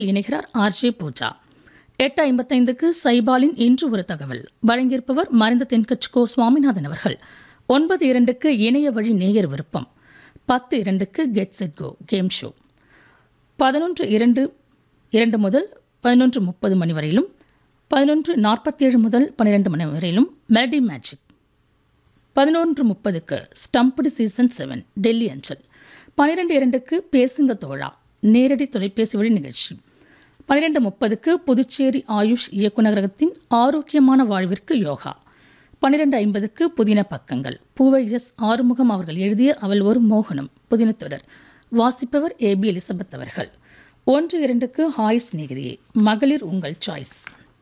இணைகிறார் ஆர்ஜே பூஜா எட்டு ஐம்பத்தைந்துக்கு சைபாலின் இன்று ஒரு தகவல் வழங்கியிருப்பவர் மறைந்த தென்கட்சி கோ சுவாமிநாதன் அவர்கள் ஒன்பது இரண்டுக்கு இணைய வழி நேயர் விருப்பம் பத்து இரண்டுக்கு get set go game show பதினொன்று இரண்டு இரண்டு முதல் பதினொன்று முப்பது மணி வரையிலும் பதினொன்று நாற்பத்தேழு முதல் பன்னிரெண்டு மணி வரையிலும் மெலடி மேஜிக் பதினொன்று முப்பதுக்கு ஸ்டம்படு சீசன் செவன் டெல்லி அஞ்சல் பன்னிரெண்டு இரண்டுக்கு பேசுங்க தோழா நேரடி தொலைபேசி வழி நிகழ்ச்சி பன்னிரெண்டு முப்பதுக்கு புதுச்சேரி ஆயுஷ் இயக்குநரகத்தின் ஆரோக்கியமான வாழ்விற்கு யோகா பன்னிரெண்டு ஐம்பதுக்கு புதின பக்கங்கள் பூவை எஸ் ஆறுமுகம் அவர்கள் எழுதிய அவள் ஒரு மோகனம் புதினத்தொடர் வாசிப்பவர் ஏபி எலிசபெத் அவர்கள் ஒன்று இரண்டுக்கு ஹாய் சிநேகிதியே மகளிர் உங்கள் சாய்ஸ்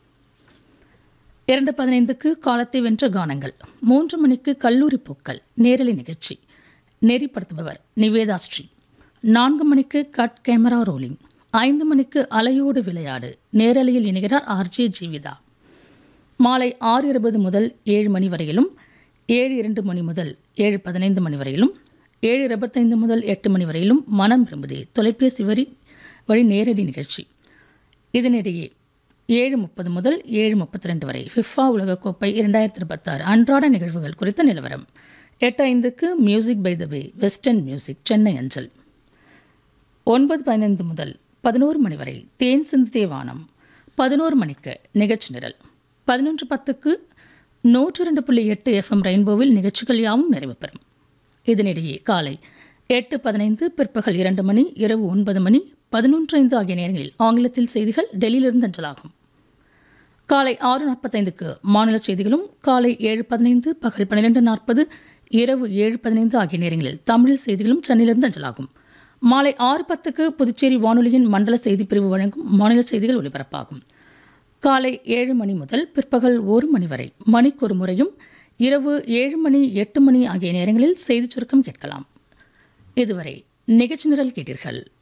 இரண்டு பதினைந்துக்கு காலத்தை வென்ற கானங்கள் மூன்று மணிக்கு கல்லூரி பூக்கள் நேரலை நிகழ்ச்சி நெறிப்படுத்துபவர் நிவேதா ஸ்ரீ நான்கு மணிக்கு கட் கேமரா ரோலிங் ஐந்து மணிக்கு அலையோடு விளையாடு நேரலையில் இணைகிறார் ஆர்ஜே ஜீவிதா மாலை ஆறு இருபது முதல் ஏழு மணி வரையிலும் ஏழு இரண்டு மணி முதல் ஏழு பதினைந்து மணி வரையிலும் ஏழு இருபத்தைந்து முதல் எட்டு மணி வரையிலும் மனம் விரும்புதே தொலைபேசி வரி வழி நேரடி நிகழ்ச்சி இதனிடையே ஏழு முப்பது முதல் ஏழு முப்பத்தி ரெண்டு வரை ஃபிஃபா உலகக்கோப்பை இரண்டாயிரத்தி இருபத்தாறு அன்றாட நிகழ்வுகள் குறித்த நிலவரம் எட்டு ஐந்துக்கு music by the way western music Chennai அஞ்சல் ஒன்பது பதினைந்து முதல் பதினோரு மணி வரை தேன் சிந்து வானம் பதினோரு மணிக்கு நிகழ்ச்சி நிரல் பதினொன்று பத்துக்கு நூற்று ரெண்டு புள்ளி எட்டு எஃப்எம் ரெயின்போவில் நிகழ்ச்சிகள் யாவும் நிறைவு பெறும் இதனிடையே காலை எட்டு பதினைந்து பிற்பகல் இரண்டு மணி இரவு ஒன்பது மணி பதினொன்று ஐந்து ஆகிய நேரங்களில் ஆங்கிலத்தில் செய்திகள் டெல்லியிலிருந்து அஞ்சலாகும் காலை ஆறு நாற்பத்தைந்துக்கு மாநில செய்திகளும் காலை ஏழு பதினைந்து பகல் பன்னிரெண்டு நாற்பது இரவு ஏழு பதினைந்து ஆகிய நேரங்களில் தமிழ் செய்திகளும் சென்னையிலிருந்து அஞ்சலாகும் மாலை ஆறு பத்துக்கு புதுச்சேரி வானொலியின் மண்டல செய்திப் பிரிவு வழங்கும் மாநில செய்திகள் ஒலிபரப்பாகும் காலை ஏழு மணி முதல் பிற்பகல் ஒரு மணி வரை மணிக்கு ஒரு முறையும் இரவு ஏழு மணி எட்டு மணி ஆகிய நேரங்களில் செய்திச் சுருக்கம் கேட்கலாம் இதுவரை நிகழ்ச்சி நிரல் கேட்டீர்கள்